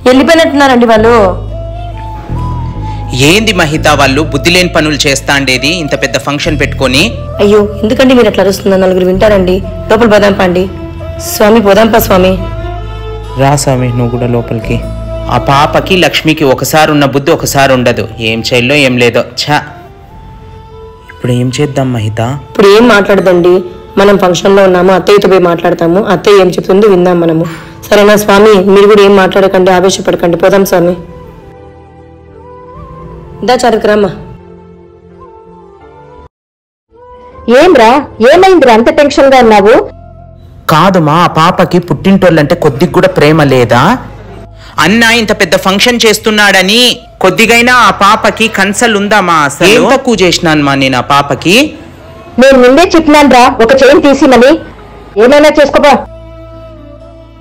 వెళ్ళిపోయినట్టున్నారండి వాళ్ళు ఏంది మహిత వాళ్ళు బుద్ధి లేని పనులు చేస్తాండేది ఇంత పెద్ద ఫంక్షన్ పెట్టుకొని అయ్యో ఎందుకండి మీరు అట్లా అరుస్తున్నారు నలుగురు వింటారండి లోపల పోదాంపా అండి స్వామి పోదాంపా స్వామి రా స్వామి నువ్వు కూడా లోపలికి ఆ పాపకి లక్ష్మికి ఒకసారి ఉన్న బుద్ధి ఒకసారి ఉండదు ఏం చేయాలో ఏం లేదో ఛ ఇప్పుడు ఏం చేద్దాం మహిత ఇప్పుడు ఏం మాట్లాడదండి మనం ఫంక్షన్ లో ఉన్నాము అత్తయ్యతో పోయి మాట్లాడతాము అత్తయ్య ఏం చెప్తుందో విందాం మనము సరేనా స్వామి మీరు కూడా ఏం మాట్లాడకండి ఆవేశపడకండి పోదాం స్వామి దా చారుకురామ్మా ఏంద్రా ఏమైందిరా అంత టెన్షన్ గా ఉన్నావు కాదుమా ఆ పాపకి పుట్టింటోళ్ళంటే కొద్దిగా కూడా ప్రేమ లేదా అన్న ఇంత పెద్ద ఫంక్షన్ చేస్తున్నాడని కొద్దిగైనా ఆ పాపకి కన్సల్ ఉందామా అసలు ఏం తక్కువ చేసినాను మా నేను ఆ పాపకి నేను ముందే చెప్పినానురా ఒక చైన్ తీసిమని ఏమైనా చేసుకోపా